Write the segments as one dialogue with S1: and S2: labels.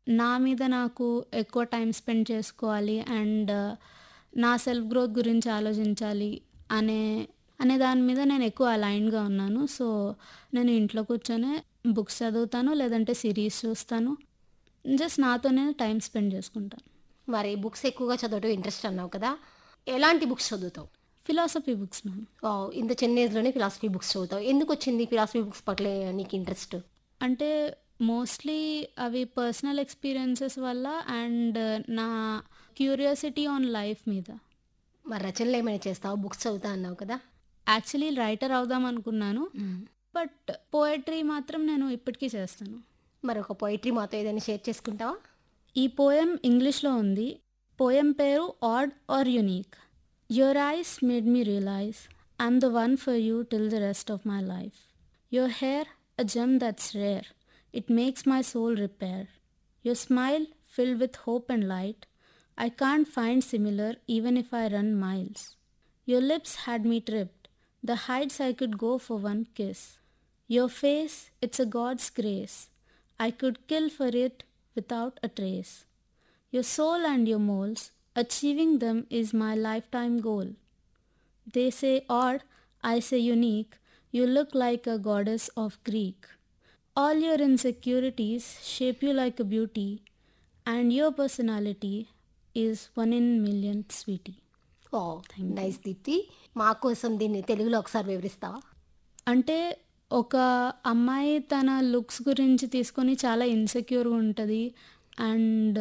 S1: నా మీద నాకు ఎక్కువ టైం స్పెండ్ చేసుకోవాలి అండ్ నా సెల్ఫ్ గ్రోత్ గురించి ఆలోచించాలి అనే అనే దాని మీద నేను ఎక్కువ అలైన్గా ఉన్నాను సో నేను ఇంట్లో కూర్చొని బుక్స్ చదువుతాను లేదంటే సిరీస్ చూస్తాను జస్ట్ నాతోనే టైం స్పెండ్ చేసుకుంటాను
S2: మరి బుక్స్ ఎక్కువగా చదవటం ఇంట్రెస్ట్ అన్నావు కదా ఎలాంటి బుక్స్ చదువుతావు
S1: ఫిలాసఫీ బుక్స్ మ్యామ్
S2: ఓ, ఇంత చిన్న ఏజ్లోనే ఫిలాసఫీ బుక్స్ చదువుతావు ఎందుకు వచ్చింది ఫిలాసఫీ బుక్స్ పట్ల నీకు ఇంట్రెస్ట్
S1: అంటే మోస్ట్లీ అవి పర్సనల్ ఎక్స్పీరియన్సెస్ వల్ల అండ్ నా క్యూరియాసిటీ ఆన్ లైఫ్ మీద
S2: మరి రచనలు ఏమైనా చేస్తావు బుక్స్ చదువుతా అన్నావు కదా
S1: యాక్చువల్లీ రైటర్ అవుదాం అనుకున్నాను బట్ పోయట్రీ మాత్రం నేను ఇప్పటికీ చేస్తాను
S2: మరి ఒక పోయిటరీ మాతో ఏదైనా షేర్ చేసుకుంటావా
S1: ఈ పోయం ఇంగ్లీష్లో ఉంది పోయం పేరు odd are unique your eyes made me realize I'm the one for you till the rest of my life your hair a gem that's rare it makes my soul repair your smile filled with hope and light I can't find similar even if I run miles Your lips had me tripped, the heights I could go for one kiss. Your face, it's a God's grace. I could kill for it without a trace. Your soul and your moles, achieving them is my lifetime goal. They say odd, I say unique. You look like a goddess of Greek. All your insecurities shape you like a beauty, and your personality is one in million, sweetie.
S2: Oh nice Deepti మా కోసం దీన్ని తెలుగులో ఒకసారి వివరిస్తావా
S1: అంటే ఒక అమ్మాయి తన looks గురించి తీసుకొని చాలా ఇన్సెక్యూర్గా ఉంటుంది అండ్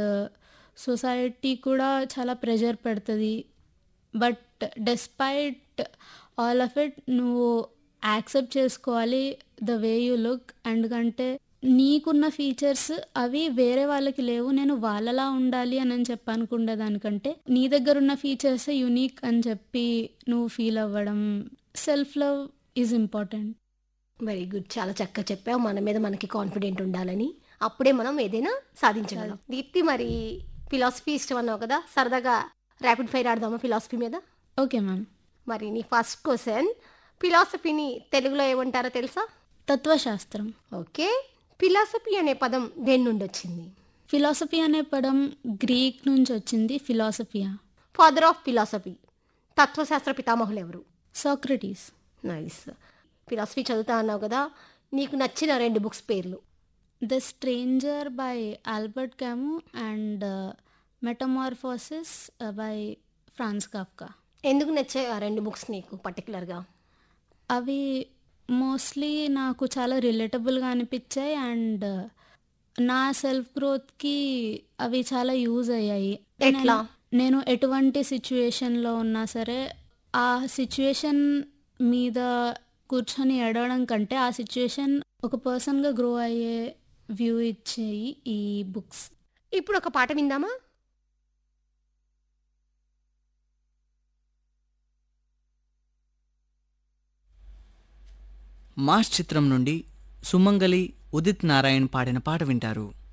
S1: సొసైటీ కూడా చాలా ప్రెషర్ పెడుతుంది but despite all of it నువ్వు యాక్సెప్ట్ చేసుకోవాలి ద వే యూ లుక్ ఎందుకంటే నీకున్న ఫీచర్స్ అవి వేరే వాళ్ళకి లేవు నేను వాళ్ళలా ఉండాలి అని చెప్పి అనుకునే దానికంటే నీ దగ్గర ఉన్న ఫీచర్స్ యునీక్ అని చెప్పి నువ్వు ఫీల్ అవ్వడం self love is important
S2: very good చాలా చక్కగా చెప్పావు మన మీద మనకి కాన్ఫిడెంట్ ఉండాలని అప్పుడే మనం ఏదైనా సాధించగలం దీప్తి మరి ఫిలాసఫీ ఇష్టం అన్నావు కదా సరదాగా ర్యాపిడ్ ఫైర్ ఆడదామా ఫిలాసఫీ మీద
S1: ఓకే మ్యామ్
S2: మరి నీ ఫస్ట్ క్వశ్చన్ ఫిలాసఫీని తెలుగులో ఏమంటారో తెలుసా
S1: తత్వశాస్త్రం
S2: ఓకే ఫిలాసఫీ అనే పదం దేని నుండి వచ్చింది
S1: ఫిలాసఫీ అనే పదం గ్రీక్ నుంచి వచ్చింది ఫిలాసఫియా
S2: ఫాదర్ ఆఫ్ ఫిలాసఫీ తత్వశాస్త్ర పితామహులు ఎవరు
S1: సాక్రటీస్
S2: నైస్ ఫిలాసఫీ చదువుతా అన్నావు కదా నీకు నచ్చిన రెండు బుక్స్ పేర్లు
S1: the stranger by Albert Camus and metamorphosis by Franz Kafka
S2: ఎందుకు నచ్చాయి ఆ రెండు బుక్స్ నీకు పర్టికులర్గా
S1: అవి మోస్ట్లీ నాకు చాలా రిలేటబుల్గా అనిపించాయి అండ్ నా సెల్ఫ్ గ్రోత్కి అవి చాలా యూజ్ అయ్యాయి
S2: ఎట్లా?
S1: నేను- నేను ఎటువంటి సిచ్యువేషన్లో ఉన్నా సరే ఆ సిచ్యువేషన్ మీద కూర్చొని ఏడవడం కంటే ఆ సిచ్యువేషన్ ఒక పర్సన్గా గ్రో అయ్యే వ్యూ ఇచ్చేయి ఈ బుక్స్
S2: ఇప్పుడు ఒక పాట విందామా
S3: మాస్ చిత్రం నుండి సుమంగలి ఉదిత్ నారాయణ్ పాడిన పాట వింటారు